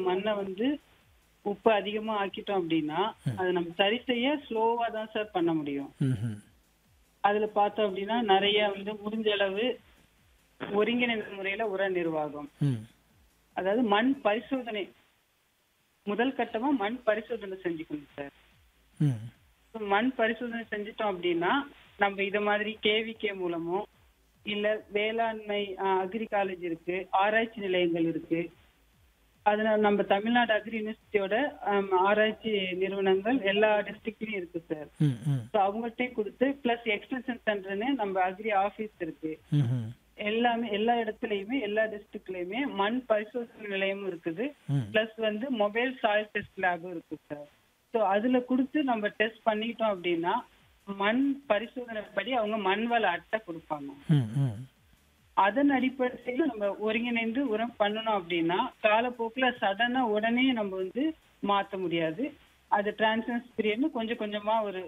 மண்ணை வந்து உப்பு அதிகமா ஆக்கிட்டோம் அப்படின்னா அதை நம்ம சரி செய்ய ஸ்லோவா தான் சார் பண்ண முடியும் ம்ஹும். அதுல பார்த்தோம் அப்படின்னா நிறைய வந்து முடிஞ்ச அளவு ஒருங்கிணைந்த முறையில உர நிர்வாகம் ம் அதாவது மண் பரிசோதனை முதல் கட்டமா மண் பரிசோதனை செஞ்சுக்கணும் சார் ம் இப்ப மண் பரிசோதனை செஞ்சுட்டோம் அப்படின்னா நம்ம இத மாதிரி கேவிகே மூலமோ இல்ல வேளாண்மை அக்ரி காலேஜ் இருக்கு ஆராய்ச்சி நிலையங்கள் இருக்கு அதனால நம்ம தமிழ்நாடு அக்ரி யூனிவர்சிட்டியோட ஆம், ஆராய்ச்சி நிறுவனங்கள் எல்லா டிஸ்ட்ரிக்ட்லயும் இருக்கு சார் ம் ம் ஸோ அவங்கள்ட்டையும் கொடுத்து பிளஸ் எக்ஸ்டென்ஷன் சென்டர்னு நம்ம அக்ரி ஆபீஸ் இருக்கு ம்ஹும். எல்லாமே எல்லா இடத்துலயுமே எல்லா டிஸ்ட்ரிக்ட்லயுமே மண் பரிசோதனை நிலையமும் இருக்குது ம் பிளஸ் வந்து மொபைல் சாயில் டெஸ்ட் லேபும் இருக்கு சார் ஸோ அதுல கொடுத்து நம்ம டெஸ்ட் பண்ணிட்டோம் அப்படின்னா மண் பரிசோதனை படி அவங்க மண் வள அட்டை கொடுப்பாங்க ம் ம் அதன் அடிப்படையில் நம்ம ஒருங்கிணைந்து உரம் பண்ணணும் அப்படின்னா காலப்போக்குல சடனா உடனே நம்ம வந்து மாத்த முடியாது அது டிரான்ஸ்னஸ் பீரியட்னு கொஞ்சம் கொஞ்சமா ஒரு